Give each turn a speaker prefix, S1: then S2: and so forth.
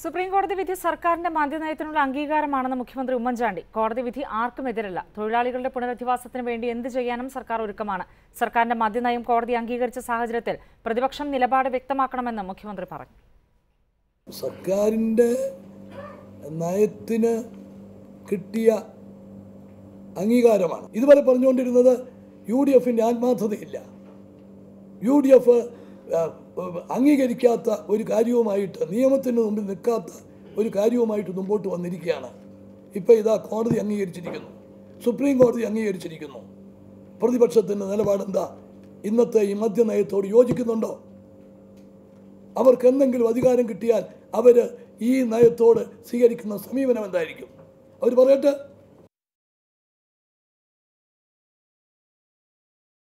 S1: supreme കോടതി വിധി സർക്കാരിന്റെ മദ്യനയത്തിനുള്ള അംഗീകാരമാണെന്ന് മുഖ്യമന്ത്രി ഉമ്മൻചാണ്ടി കോടതി വിധി ആർക്കും എതിരല്ല തൊഴിലാളികളുടെ പുനരധിവാസത്തിന് വേണ്ടി എന്ത് ചെയ്യാനും സർക്കാർ ഒരുക്കമാണ് സർക്കാരിന്റെ മദ്യനയം കോടതി അംഗീകരിച്ച സാഹചര്യത്തിൽ പ്രതിപക്ഷം നിലപാട് വ്യക്തമാക്കണമെന്ന് മുഖ്യമന്ത്രി പറഞ്ഞു
S2: സർക്കാരിൻ്റെ നയത്തിന് കിട്ടിയ അംഗീകാരമാണ് ഇതുവരെ പറഞ്ഞുകൊണ്ടിരുന്നത് യു ഡി എഫിൻ്റെ ആത്മാർത്ഥതയില്ല യു ഡി എഫ് അംഗീകരിക്കാത്ത ഒരു കാര്യവുമായിട്ട് നിയമത്തിന് മുമ്പിൽ നിൽക്കാത്ത ഒരു കാര്യവുമായിട്ട് മുമ്പോട്ട് വന്നിരിക്കുകയാണ് ഇപ്പോൾ ഇതാ കോടതി അംഗീകരിച്ചിരിക്കുന്നു സുപ്രീം കോടതി അംഗീകരിച്ചിരിക്കുന്നു പ്രതിപക്ഷത്തിൻ്റെ നിലപാടെന്താ ഇന്നത്തെ ഈ മദ്യനയത്തോട് യോജിക്കുന്നുണ്ടോ അവർക്ക് എന്തെങ്കിലും അധികാരം കിട്ടിയാൽ അവർ ഈ നയത്തോട് സ്വീകരിക്കുന്ന സമീപനം എന്തായിരിക്കും അവർ പറയട്ടെ